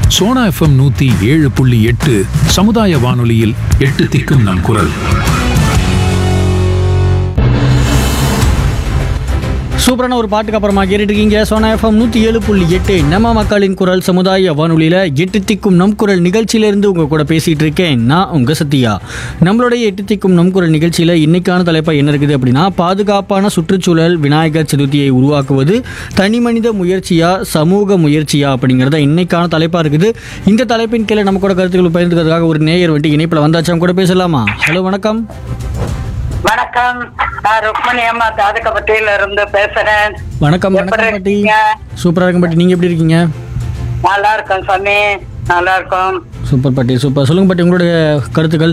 Sona FM நூத்தி ஏழு புள்ளி எட்டு சமுதாய வானொலியில் எட்டு திக்கும் நம் குரல் சூப்பரான ஒரு பாட்டுக்கு அப்புறமா கேட்டுட்டு இருக்கீங்க சோனா எஃப்எம் நூற்றி ஏழு புள்ளி எட்டு நம்ம மக்களின் குரல் சமுதாய வானொலியில் எட்டு திக்கும் நம் குரல் நிகழ்ச்சியிலேருந்து உங்கள் கூட பேசிகிட்டு இருக்கேன் நான் உங்கள் சத்யா நம்மளுடைய எட்டு திக்கும் நம் குரல் நிகழ்ச்சியில் இன்னைக்கான தலைப்பாக என்ன இருக்குது அப்படின்னா பாதுகாப்பான சுற்றுச்சூழல் விநாயகர் சதுர்த்தியை உருவாக்குவது தனி மனித முயற்சியா சமூக முயற்சியா அப்படிங்கிறத இன்னைக்கான தலைப்பாக இருக்குது இந்த தலைப்பின் கீழே நம்ம கூட கருத்துக்கள் பகிர்ந்துக்கிறதுக்காக ஒரு நேயர் வந்துட்டு இணைப்பில் வந்தாச்சு அவங்க கூட பேசலாமா ஹலோ வணக்கம் வணக்கம் நான் ருக்மணி அம்மா தாதுக்கப்பட்டியில இருந்து பேசுறேன் வணக்கம் எப்படி வணக்கம் பாட்டி இருக்கீங்க? சூப்பராக இருக்கும் பாட்டி நீங்கள் எப்படி இருக்கீங்க நல்லா இருக்கோம் சாமி நல்லா இருக்கோம் சூப்பர் பாட்டி சூப்பர் சொல்லுங்க பாட்டி உங்களுடைய கருத்துக்கள்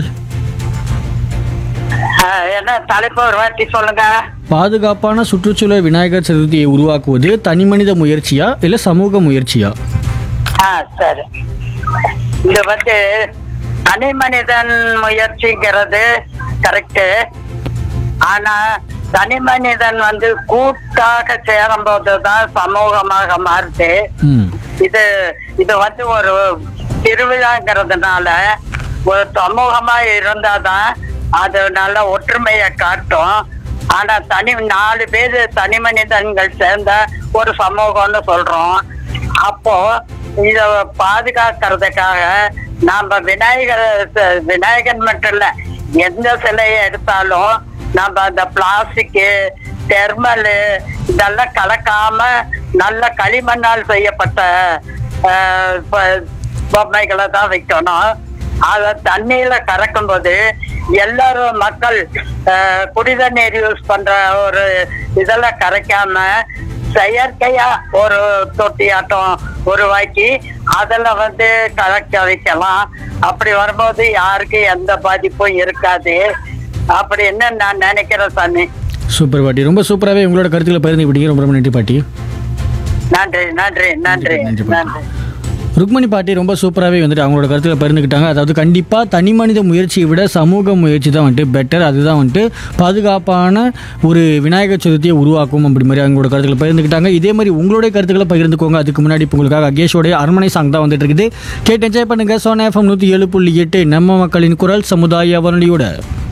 ஆஹ், என்ன தலைப்பு ஒரு வாட்டி சொல்லுங்க பாதுகாப்பான சுற்றுச்சூழல் விநாயகர் சதுர்த்தியை உருவாக்குவது தனிமனித முயற்சியா இல்ல சமூக முயற்சியா ஆ சரி இது வந்து தனி மனிதன் முயற்சிங்கிறது கரெக்டு ஆனா தனி மனிதன் வந்து கூட்டாக சேரும்போது தான் சமூகமாக மாறுது ம் இது இது வந்து ஒரு திருவிழாங்கிறதுனால ஒரு சமூகமா இருந்தாதான் அது நல்ல ஒற்றுமையை காட்டும் ஆனா தனி நாலு பேர் தனி மனிதன்கள் சேர்ந்த ஒரு சமூகம்னு சொல்றோம் அப்போ இத பாதுகாக்கிறதுக்காக நாம விநாயகர் ச- விநாயகன் மட்டும் இல்ல எந்த சிலையை எடுத்தாலும் நம்ம அந்த பிளாஸ்டிக்கு தெர்மலு இதெல்லாம் கலக்காம நல்ல களிமண்ணால் செய்யப்பட்ட ஆஹ், ப- பொம்மைகளை தான் வைக்கணும் அத தண்ணியில கறக்கும் போது எல்லாரும் மக்கள் ஆஹ், குடிதண்ணீர் யூஸ் பண்ற ஒரு இதெல்லாம் கரைக்காம செயற்கையா ஒரு தொட்டியாட்டம் உருவாக்கி அதுல வந்து கலக்க வைக்கலாம் அப்படி வரும்போது யாருக்கு எந்த பாதிப்பும் இருக்காது அப்படின்னு நான் நினைக்கிறேன் சாமி சூப்பர் பாட்டி ரொம்ப சூப்பராகவே உங்களோட கருத்துக்களை பகிர்ந்து விட்டீங்க ரொம்ப ரொம்ப நன்றி பாட்டி நன்றி நன்றி நன்றி நன்றி, நன்றி ருக்மணி பாட்டி ரொம்ப சூப்பராகவே வந்துட்டு அவங்களோட கருத்துக்களை பகிர்ந்துக்கிட்டாங்க அதாவது கண்டிப்பாக தனி மனித முயற்சியை விட சமூக முயற்சி தான் வந்துட்டு பெட்டர் அதுதான் வந்துட்டு பாதுகாப்பான ஒரு விநாயகர் சதுர்த்தியை உருவாக்கும் அப்படி மாதிரி அவங்களோட கருத்துக்களை பகிர்ந்துக்கிட்டாங்க இதே மாதிரி உங்களுடைய கருத்துக்களை பகிர்ந்துக்கோங்க அதுக்கு முன்னாடி இப்போ உங்களுக்காக அகேஷோடைய அரண்மனை சாங் தான் வந்துட்டு இருக்குது கேட்டு என்ஜாய் பண்ணுங்க சோனா எஃப்எம் நூற்றி ஏழு புள்ளி எட்டு நம்ம மக்களின் குரல் சமுதாய வானொலியோட